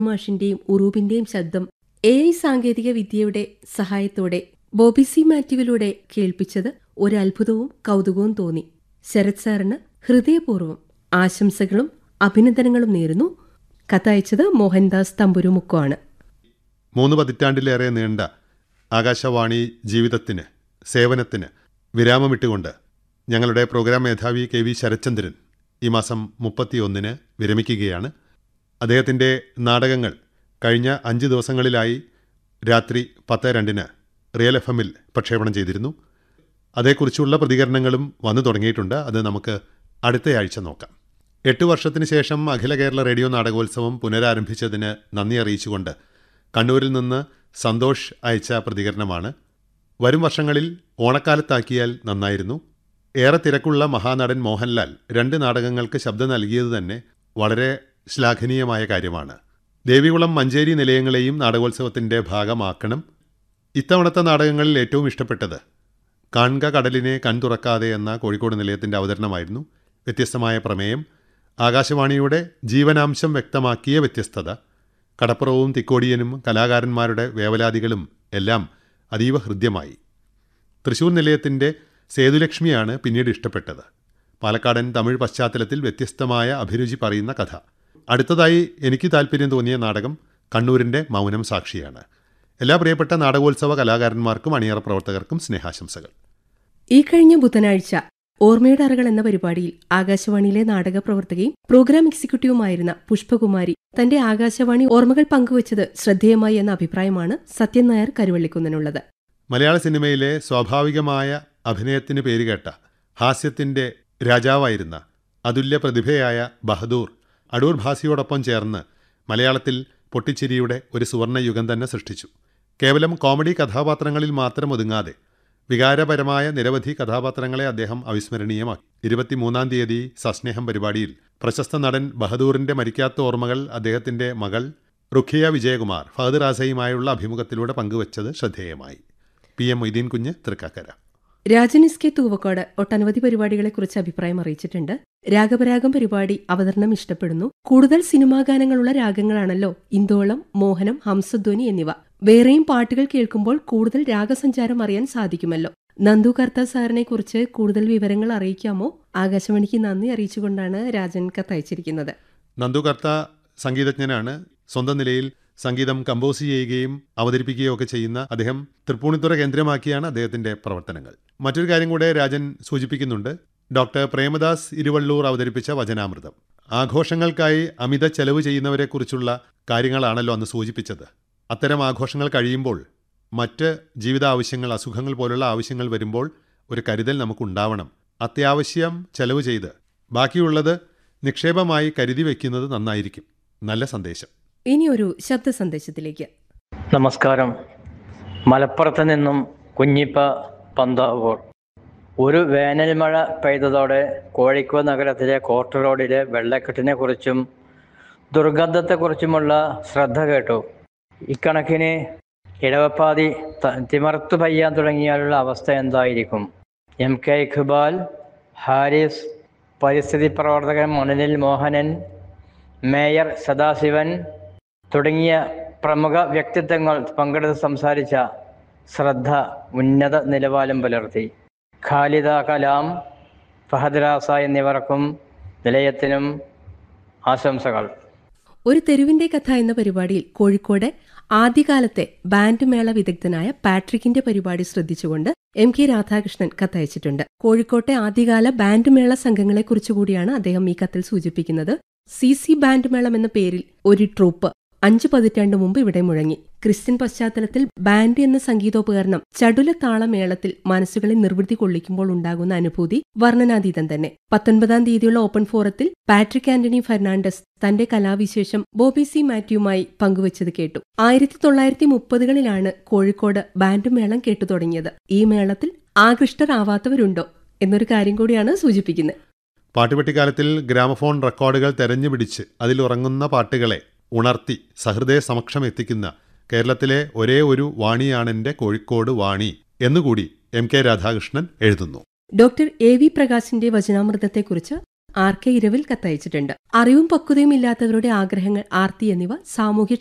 മാഷിന്റെയും ഉറൂബിന്റെയും ശബ്ദം A I സാങ്കേതിക വിദ്യയുടെ സഹായത്തോടെ ബോബി സി മാത്യുവിലൂടെ കേൾപ്പിച്ചത് ഒരു അത്ഭുതവും കൗതുകവും തോന്നി ശരത് സാറിന് ഹൃദയപൂർവ്വം ആശംസകളും അഭിനന്ദനങ്ങളും നേരുന്നു കത്തയച്ചത് മോഹൻദാസ് തമ്പുരുമുക്കോ ആണ് മൂന്ന് പതിറ്റാണ്ടിലേറെ നീണ്ട ആകാശവാണി ജീവിതത്തിന് സേവനത്തിന് വിരാമമിട്ടുകൊണ്ട് ഞങ്ങളുടെ പ്രോഗ്രാം മേധാവി കെ വി ശരത്ചന്ദ്രൻ ഈ മാസം മുപ്പത്തിയൊന്നിന് വിരമിക്കുകയാണ് അദ്ദേഹത്തിൻ്റെ നാടകങ്ങൾ കഴിഞ്ഞ അഞ്ച് ദിവസങ്ങളിലായി രാത്രി പത്ത് രണ്ടിന് റിയൽ എഫ് എമ്മിൽ പ്രക്ഷേപണം ചെയ്തിരുന്നു അതേക്കുറിച്ചുള്ള പ്രതികരണങ്ങളും വന്നു തുടങ്ങിയിട്ടുണ്ട് അത് നമുക്ക് അടുത്തയാഴ്ച നോക്കാം എട്ട് വർഷത്തിന് ശേഷം അഖില കേരള റേഡിയോ നാടകോത്സവം പുനരാരംഭിച്ചതിന് നന്ദി അറിയിച്ചുകൊണ്ട് കണ്ണൂരിൽ നിന്ന് സന്തോഷ് അയച്ച പ്രതികരണമാണ് വരും വർഷങ്ങളിൽ ഓണക്കാലത്താക്കിയാൽ നന്നായിരുന്നു ഏറെ തിരക്കുള്ള മഹാനടൻ മോഹൻലാൽ രണ്ട് നാടകങ്ങൾക്ക് ശബ്ദം നൽകിയത് തന്നെ വളരെ ശ്ലാഘനീയമായ കാര്യമാണ് ദേവികുളം മഞ്ചേരി നിലയങ്ങളെയും നാടകോത്സവത്തിൻ്റെ ഭാഗമാക്കണം ഇത്തവണത്തെ നാടകങ്ങളിൽ ഏറ്റവും ഇഷ്ടപ്പെട്ടത് കാൺക കടലിനെ കൺതുറക്കാതെ എന്ന കോഴിക്കോട് നിലയത്തിൻ്റെ അവതരണമായിരുന്നു വ്യത്യസ്തമായ പ്രമേയം ആകാശവാണിയുടെ ജീവനാംശം വ്യക്തമാക്കിയ വ്യത്യസ്തത കടപ്പുറവും തിക്കോടിയനും കലാകാരന്മാരുടെ വേവലാതികളും എല്ലാം അതീവ ഹൃദ്യമായി തൃശൂർ നിലയത്തിൻ്റെ സേതുലക്ഷ്മിയാണ് പിന്നീട് ഇഷ്ടപ്പെട്ടത് പാലക്കാടൻ തമിഴ് പശ്ചാത്തലത്തിൽ വ്യത്യസ്തമായ അഭിരുചി പറയുന്ന കഥ അടുത്തതായി എനിക്ക് താല്പര്യം തോന്നിയ നാടകം കണ്ണൂരിൻ്റെ മൗനം സാക്ഷിയാണ് എല്ലാ പ്രിയപ്പെട്ട നാടകോത്സവ കലാകാരന്മാർക്കും അണിയറ പ്രവർത്തകർക്കും സ്നേഹാശംസകൾ ഈ കഴിഞ്ഞ ബുധനാഴ്ച ഓർമ്മയുടെ അറകൾ എന്ന പരിപാടിയിൽ ആകാശവാണിയിലെ നാടക പ്രവർത്തകയും പ്രോഗ്രാം എക്സിക്യൂട്ടീവുമായിരുന്ന പുഷ്പകുമാരി തന്റെ ആകാശവാണി ഓർമ്മകൾ പങ്കുവച്ചത് ശ്രദ്ധേയമായി എന്ന അഭിപ്രായമാണ് സത്യൻ നായർ കരുവള്ളിക്കുന്നിനുള്ളത് മലയാള സിനിമയിലെ സ്വാഭാവികമായ അഭിനയത്തിന് പേരുകേട്ട ഹാസ്യത്തിൻ്റെ രാജാവായിരുന്ന അതുല്യ പ്രതിഭയായ ബഹദൂർ അടൂർ ഭാസിയോടൊപ്പം ചേർന്ന് മലയാളത്തിൽ പൊട്ടിച്ചിരിയുടെ ഒരു സുവർണ യുഗം തന്നെ സൃഷ്ടിച്ചു കേവലം കോമഡി കഥാപാത്രങ്ങളിൽ മാത്രം ഒതുങ്ങാതെ വികാരപരമായ നിരവധി കഥാപാത്രങ്ങളെ അദ്ദേഹം അവിസ്മരണീയമാക്കി ഇരുപത്തിമൂന്നാം തീയതി സസ്നേഹം പരിപാടിയിൽ പ്രശസ്ത നടൻ ബഹദൂറിന്റെ മരിക്കാത്ത ഓർമ്മകൾ അദ്ദേഹത്തിന്റെ മകൾ റുഖിയ വിജയകുമാർ ഫഹദ് റാസയുമായുള്ള അഭിമുഖത്തിലൂടെ പങ്കുവച്ചത് ശ്രദ്ധേയമായി P M Moideen Kunju Thrikkakara Rajan S K Thoovakkode ഒട്ടനവധി പരിപാടികളെക്കുറിച്ച് അഭിപ്രായം അറിയിച്ചിട്ടുണ്ട് രാഗപരാഗം പരിപാടി അവതരണം ഇഷ്ടപ്പെടുന്നു കൂടുതൽ സിനിമാ ഗാനങ്ങളുള്ള രാഗങ്ങളാണല്ലോ ഇന്ദോളം മോഹനം ഹംസധ്വനി എന്നിവ വേറെയും പാട്ടുകൾ കേൾക്കുമ്പോൾ കൂടുതൽ രാഗസഞ്ചാരം അറിയാൻ സാധിക്കുമല്ലോ നന്ദു കർത്ത സാറിനെ കുറിച്ച് കൂടുതൽ വിവരങ്ങൾ അറിയിക്കാമോ ആകാശവാണിക്ക് നന്ദി അറിയിച്ചുകൊണ്ടാണ് രാജൻ കത്തയച്ചിരിക്കുന്നത് നന്ദു കർത്ത സംഗീതജ്ഞനാണ് സ്വന്തം നിലയിൽ സംഗീതം കമ്പോസ് ചെയ്യുകയും അവതരിപ്പിക്കുകയും ഒക്കെ ചെയ്യുന്ന അദ്ദേഹം തൃപ്പൂണിത്തുറ കേന്ദ്രമാക്കിയാണ് അദ്ദേഹത്തിന്റെ പ്രവർത്തനങ്ങൾ മറ്റൊരു കാര്യം കൂടെ രാജൻ സൂചിപ്പിക്കുന്നുണ്ട് ഡോക്ടർ പ്രേമദാസ് ഇരുവള്ളൂർ അവതരിപ്പിച്ച വചനാമൃതം ആഘോഷങ്ങൾക്കായി അമിത ചെലവ് ചെയ്യുന്നവരെക്കുറിച്ചുള്ള കാര്യങ്ങളാണല്ലോ അന്ന് സൂചിപ്പിച്ചത് അത്തരം ആഘോഷങ്ങൾ കഴിയുമ്പോൾ മറ്റ് ജീവിത ആവശ്യങ്ങൾ അസുഖങ്ങൾ പോലുള്ള ആവശ്യങ്ങൾ വരുമ്പോൾ ഒരു കരുതൽ നമുക്കുണ്ടാവണം അത്യാവശ്യം ചെലവ് ചെയ്ത് ബാക്കിയുള്ളത് നിക്ഷേപമായി കരുതി വയ്ക്കുന്നത് നന്നായിരിക്കും നല്ല സന്ദേശം ഇനി ഒരു ശബ്ദ സന്ദേശത്തിലേക്ക് നമസ്കാരം മലപ്പുറത്ത് നിന്നും കുഞ്ഞിപ്പ പന്താവൂർ ഒരു വേനൽ മഴ പെയ്തതോടെ കോഴിക്കോട് നഗരത്തിലെ കോർട്ട് റോഡിലെ വെള്ളക്കെട്ടിനെ കുറിച്ചും ദുർഗന്ധത്തെക്കുറിച്ചുമുള്ള ശ്രദ്ധ കേട്ടു ഇക്കണക്കിന് ഇടവപ്പാതി ത- തിമർത്തു പെയ്യാൻ തുടങ്ങിയാലുള്ള അവസ്ഥ എന്തായിരിക്കും എം കെ ഇഖ്ബാൽ ഹാരിസ് പരിസ്ഥിതി പ്രവർത്തകൻ മണലിൽ മോഹനൻ മേയർ സദാശിവൻ തുടങ്ങിയ പ്രമുഖ വ്യക്തിത്വങ്ങൾ പങ്കെടുത്ത് സംസാരിച്ച ശ്രദ്ധ ഉന്നത നിലവാരം പുലർത്തി ഖാലിദ കലാം ഫഹദ് രാസ എന്നിവർക്കും നിലയത്തിനും ആശംസകൾ ഒരു തെരുവിന്റെ കഥ എന്ന പരിപാടിയിൽ കോഴിക്കോട് ആദ്യകാലത്തെ ബാൻഡ് മേള വിദഗ്ധനായ പാട്രിക്കിന്റെ പരിപാടി ശ്രദ്ധിച്ചുകൊണ്ട് എം കെ രാധാകൃഷ്ണൻ കത്തയച്ചിട്ടുണ്ട് കോഴിക്കോട്ടെ ആദ്യകാല ബാൻഡ് മേള സംഘങ്ങളെക്കുറിച്ചുകൂടിയാണ് അദ്ദേഹം ഈ കത്തിൽ സൂചിപ്പിക്കുന്നത് സി സി ബാൻഡ് മേളം എന്ന പേരിൽ ഒരു ട്രൂപ്പ് അഞ്ചു പതിറ്റാണ്ട് മുമ്പ് ഇവിടെ മുഴങ്ങി ക്രിസ്ത്യൻ പശ്ചാത്തലത്തിൽ ബാൻഡ് എന്ന സംഗീതോപകരണം ചടുല താളമേളത്തിൽ മനസ്സുകളെ നിർവൃത്തി കൊള്ളിക്കുമ്പോൾ ഉണ്ടാകുന്ന അനുഭൂതി വർണ്ണനാതീതം തന്നെ പത്തൊൻപതാം തീയതിയുള്ള ഓപ്പൺ ഫോറത്തിൽ പാട്രിക് ആന്റണി ഫെർണാണ്ടസ് തന്റെ കലാവിശേഷം ബോബി സി മാത്യുവുമായി പങ്കുവച്ചത് കേട്ടു ആയിരത്തി തൊള്ളായിരത്തി മുപ്പതുകളിലാണ് കോഴിക്കോട് ബാൻഡ് മേളം കേട്ടു തുടങ്ങിയത് ഈ മേളത്തിൽ ആകൃഷ്ടരാവാത്തവരുണ്ടോ എന്നൊരു കാര്യം കൂടിയാണ് സൂചിപ്പിക്കുന്നത് പാട്ടുപെട്ടിക്കാലത്തിൽ ഗ്രാമഫോൺ റെക്കോർഡുകൾ തെരഞ്ഞുപിടിച്ച് അതിലുറങ്ങുന്ന പാട്ടുകളെ ഉണർത്തി സഹൃദയ സമക്ഷം എത്തിക്കുന്ന കേരളത്തിലെ ഒരേ ഒരു വാണിയാണെൻ്റെ കോഴിക്കോട് വാണി എന്നുകൂടി എം കെ രാധാകൃഷ്ണൻ എഴുതുന്നു ഡോക്ടർ എ വി പ്രകാശിന്റെ വചനാമൃതത്തെക്കുറിച്ച് ആർ കെ ഇരവിൽ കത്തയച്ചിട്ടുണ്ട് അറിവും പക്വതയും ഇല്ലാത്തവരുടെ ആഗ്രഹങ്ങൾ ആർത്തി എന്നിവ സാമൂഹ്യ